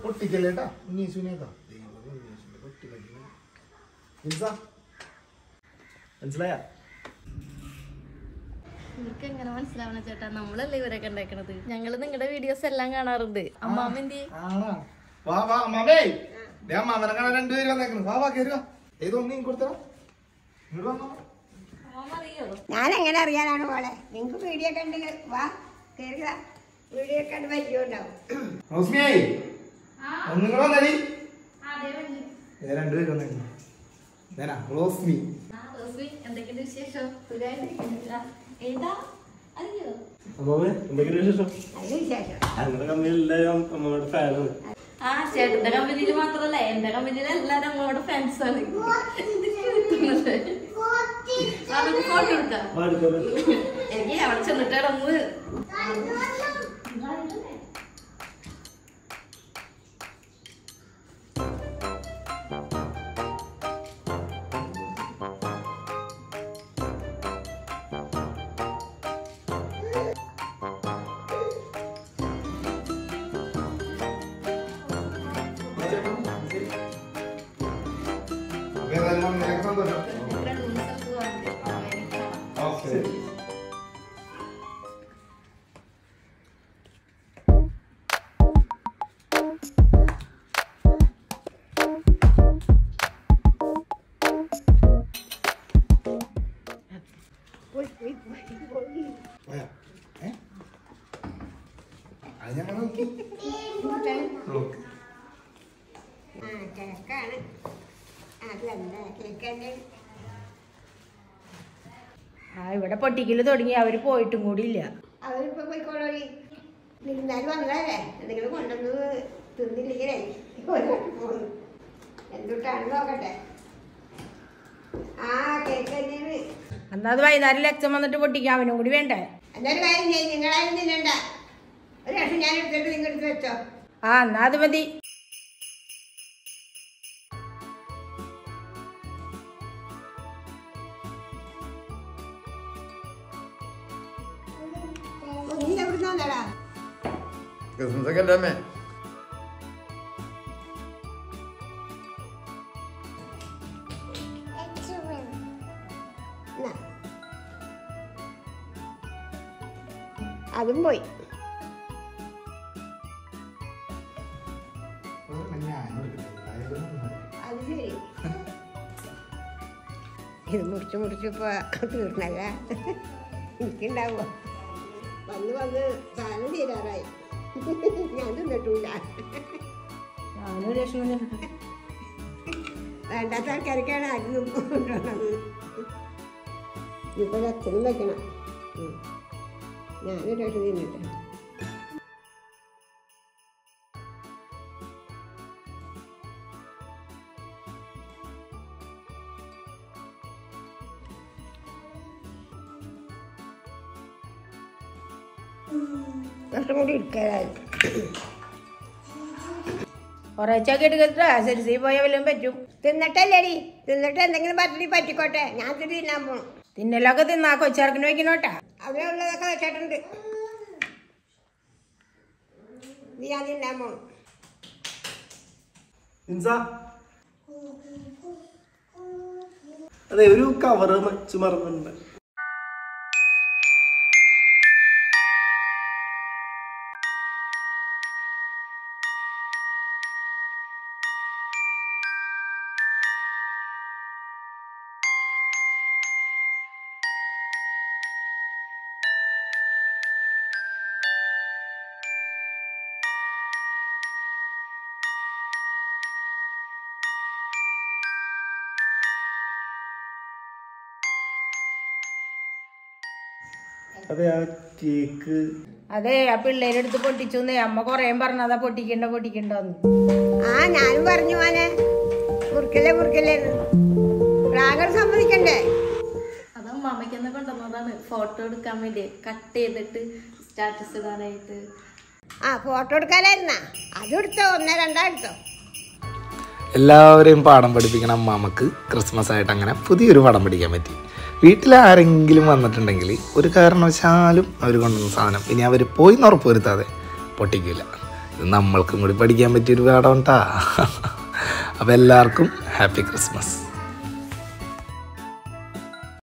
പൊട്ടിക്കല്ലേട്ടാ നീസുനേക്കാ പൊട്ടിക്കല്ലേ മനസ്സിലായ എനിക്ക് എങ്ങനെ മനസ്സിലാവണ ചേട്ടാ നമ്മളല്ലേ ഇവരൊക്കെ ഉണ്ടാക്കണത് ഞങ്ങള് നിങ്ങളുടെ വീഡിയോസ് എല്ലാം കാണാറുണ്ട് അമ്മാമ്മ എന്തി ആണാ വാ വാ അമ്മാമേ ദേ അമ്മാമനെ കാണാൻ രണ്ടുപേരും വന്നേക്കുന്നു വാ വാ കയറി വാ ഏതോ നീ കൊടുത്തോ ഇങ്ങോട്ട് വന്നോ അറിയോ ഞാൻ എങ്ങനെ അറിയാനാണ് മോളെ നിങ്ങൾക്ക് വീഡിയോ കണ്ട് വാ കയറുക വീഡിയോ കണ്ട് പരിചയമുണ്ടാവും റോസ്മിയേ ഒന്നും കൂടെ വന്നടി ഏ രണ്ടുപേരും വന്നേക്കുന്നു നേനാ റോസ്മി എന്തൊക്കെയുണ്ട് വിശേഷം സുഖമായിട്ടിരിക്കുന്നില്ല ഏതാ അറിയോ അമ്മാമേ എന്തൊക്കെയാണ് വിശേഷം അതിന് വിശേഷം ഞങ്ങളുടെ കമ്പനിയിൽ എല്ലാവരും അമ്മയുടെ ഫാനാണ് ആ ചേട്ടന്റെ കമ്പനിയിൽ മാത്രല്ല എന്റെ കമ്പനിയിൽ എല്ലാരും അമ്മയുടെ ഫാൻസ് ആണ് നമുക്ക് ഫോട്ടോ എടുക്കാം എനിക്ക് അവിടെ ചെന്നിട്ട് ഇറങ്ങ് അപ്പൊ ഏതായാലും നിനക്ക് സന്തോഷം എനിക്ക് രണ്ട് മൂന്ന് സ്ഥലത്ത് പോകാനുണ്ട് അപ്പൊ എനിക്ക് കാണാം. ഓക്കെ പോയി, പോയി, പോയി, പോയി. പോയാ ഏ അത് ഞങ്ങൾ നോക്കി നോക്ക് ആ കേക്കാണ് അതല്ല കേക്കല്ലേ ആ ഇവിടെ പൊട്ടിക്കല് തുടങ്ങി അവര് പോയിട്ടും കൂടി ഇല്ല അവരിപ്പോ പോയിക്കോളി വിരുന്നാല് വന്നതല്ലേ എന്തെങ്കിലും കൊണ്ടുവന്ന് തിന്നില്ലെങ്കിലേ പോകുന്നു എന്തുട്ടാണ് നോക്കട്ടെ ആ കേക്ക് തന്നെയാണ് എന്നാ അത് വൈകുന്നേരം ലക്ഷം വന്നിട്ട് പൊട്ടിക്കാം അവനും കൂടി വേണ്ടേ എന്നൊരു കാര്യം ചെയ്യും നിങ്ങളാരും തിന്നണ്ട ഒരു ലക്ഷം ഞാൻ എടുത്തിട്ട് നിങ്ങൾ എടുത്ത് വെച്ചോ ആ എന്നാ അത് മതി നീ എവിടുന്ന് വന്നടാ ക്രിസ്മസ് ഒക്കെ അല്ലേ അമ്മേ എന്നാ. അതും പോയി അത് ശരി ഇത് മുറിച്ച് മുറിച്ചിപ്പോ തീർന്നല്ല എനിക്കുണ്ടാവോ വന്ന് വന്ന് സാധനം തീരാറായി ഞാൻ തിന്നിട്ടില്ല ഞാനും ഒരു ലക്ഷം കൂടി എടുക്കാം. വേണ്ടാത്ത ആൾക്കാർക്കാണ് ആദ്യം കൊണ്ടുവന്നത് ഇപ്പൊ അച്ഛനും വെക്കണം ഉം. ഞാനൊരു ലക്ഷം തിന്നിട്ട് കുറച്ചും കൂടി എടുക്കാതായിരുന്നു കുറേച്ചൊക്കെ എടുക്കട്ടാ ശരി പോയാൽ വല്ലതും പറ്റും തിന്നിട്ടല്ലേടി തിന്നിട്ട് എന്തെങ്കിലും പറ്റി പറ്റിക്കോട്ടെ ഞാൻ തിരി തിന്നാൻ പോണം തിന്നലൊക്കെ തിന്നാ കൊച്ചിറക്കിന് വെക്കണോട്ടാ അതിനുള്ളതൊക്കെ വെച്ചിട്ടുണ്ട് ഇത് ഞാൻ തിന്നാൻ പോണം ഇൻസ അതെ ഒരു കവറ് മച്ചു മറന്നിട്ടുണ്ട് അതെ ആ കേക്ക് അതെ ആ പിള്ളേരുടെ അടുത്ത് പൊട്ടിച്ചോന്നേ അമ്മ കൊറേ പറഞ്ഞതാ പൊട്ടിക്കണ്ട പൊട്ടിക്കണ്ടെന്ന് ആ ഞാനും പറഞ്ഞു മോനെ മുറിക്കല്ലേ മുറിക്കല്ലേ പ്രാഗർ സമ്മതിക്കണ്ടേ അത് അമ്മാമ്മയ്ക്ക് തന്നെ കൊണ്ടുവന്നതാണ് ഫോട്ടോ എടുക്കാൻ വേണ്ടി കട്ട് ചെയ്തിട്ട് സ്റ്റാറ്റസ് ഇടാനായിട്ട് ആ ഫോട്ടോ എടുക്കാനായിരുന്നാ അതും എടുത്തോ ഒന്നേ രണ്ടാ എടുത്തോ എല്ലാവരെയും പാഠം പഠിപ്പിക്കണ അമ്മാമ്മക്ക് ക്രിസ്മസ് ആയിട്ട് അങ്ങനെ പുതിയൊരു പടം പഠിക്കാൻ പറ്റി വീട്ടിൽ ആരെങ്കിലും വന്നിട്ടുണ്ടെങ്കിൽ ഒരു കാരണവശാലും അവർ കൊണ്ടുവന്ന സാധനം ഇനി അവർ പോയി എന്ന് ഉറപ്പ് വരുത്താതെ പൊട്ടിക്കില്ല ഇത് നമ്മൾക്കും കൂടി പഠിക്കാൻ പറ്റിയൊരു പാഠം കേട്ടാ അപ്പോൾ എല്ലാവർക്കും ഹാപ്പി ക്രിസ്മസ്